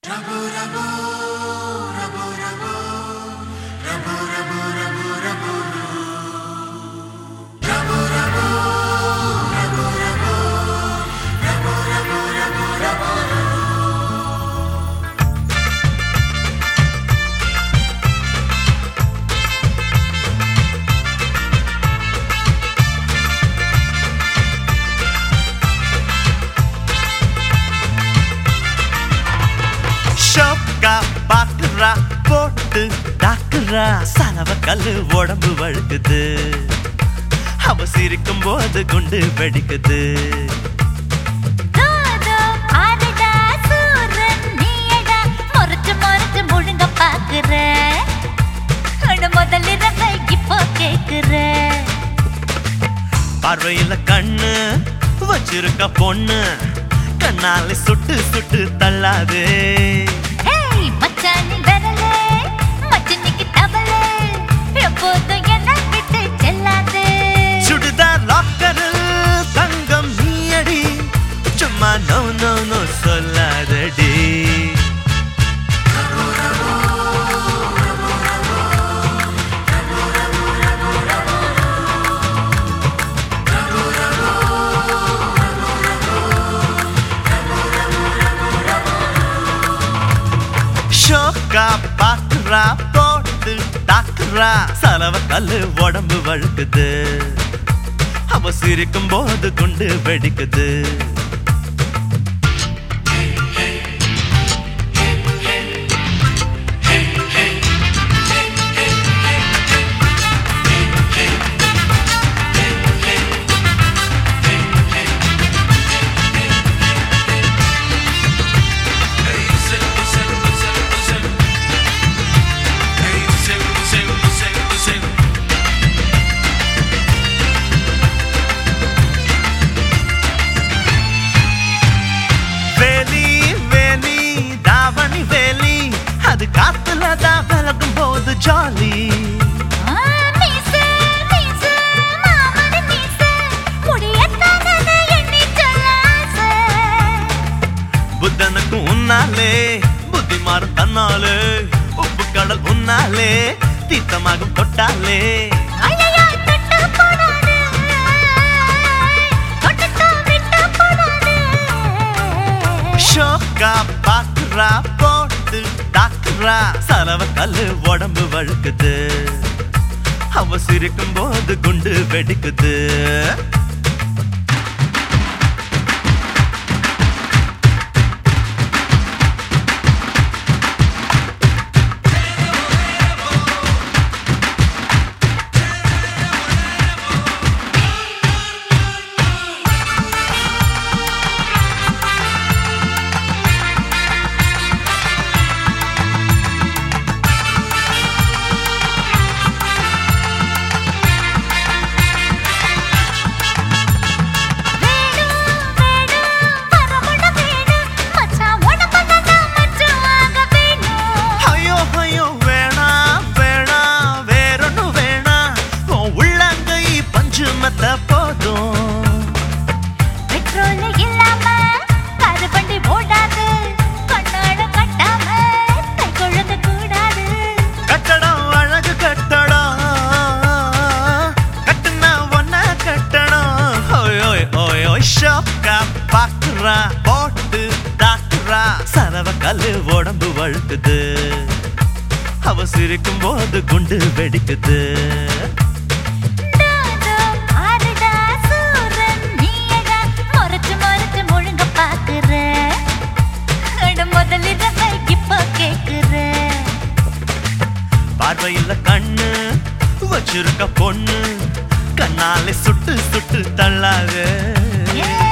ஷோக்கா பாக்குறா போட்டு தாக்குறா சலவ கல்லு உடம்பு வழுக்குது அவ சிரிக்கும் போது குண்டு வெடிக்குது தோதோ ஆடுடா சூரன் நீயடா முறைச்சு முறைச்சு முழுங்க பாக்குற அட முதல்ல இருந்த இப்போ கேக்குற பார்வையில கண்ணு வச்சிருக்க பொண்ணு கண்ணால சுட்டு சுட்டு தள்ளாதே ஹேய் மச்சானி விரலே மச்சினிக்கு தவளே எப்போதும் என்ன விட்டு செல்லாதே சுடுதார் லாக்கரில் தங்கம் நீயடி சும்மா நோ நோ நோ சொல்லாதடி ஷோக்கா பாக்குறா போட்டு தாக்குறா சலவ கல்லு உடம்பு வழுக்குது அவ சிரிக்கும் போது குண்டு வெடிக்குது வேலி வேலி தாவணி வேலி அது காத்துல தான் விலகும் போது ஜாலி ஆ, மீசை, மீசை, மாமனி மீசை, முடியத்தானே எண்ணி சொல்ல ஆசை. புத்தனுக்கும் உன்னாலே புத்தி மாறும் தன்னாலே உப்பு கடல் உன்னாலே தீர்த்தமாகும் தொட்டாலே ஐயையோ, தொட்டு போடாதே. தொட்டுட்டா விட்டு போடாதே. ஷோக்கா பாக்குறா போட்டு தாக்குறா சலவ கல்லு உடம்பு வழுக்குது அவ சிரிக்கும் போது குண்டு வெடிக்குது வேணும், வேணும், வரமுட வேணும். மச்சான் உனக்கு தான் மச்சான் ஆக வேணும். ஐயோ ஐயோ வேணா வேணா வேறொன்னு வேணா உன் உள்ளங்கை பஞ்சு மெத்த போதும் பெட்ரோல் இல்லாம காரு வண்டி ஓடாது கண்ணாட கட்டாம கை கொழுங்க கூடாது கட்டடம் அழகு கட்டடம் கட்டுனா ஒன்ன கட்டடம் ஓய் ஓய் ஓய் ஓய் ஷோக்கா பாக்குறா போட்டு தாக்குறா சரவ கல்லு உடம்பு வழுக்குது அவ சிரிக்கும் போது குண்டு வெடிக்குது தாதோ ஆடுடா சூரன் நீயடா முறைச்சு முறைச்சு முழுங்க பாக்குற அட முதல்ல இருந்த இப்போ கேக்குற பார்வையில கண்ணு வச்சிருக்க பொண்ணு கண்ணாலே சுட்டு சுட்டு தள்ளாத ஏ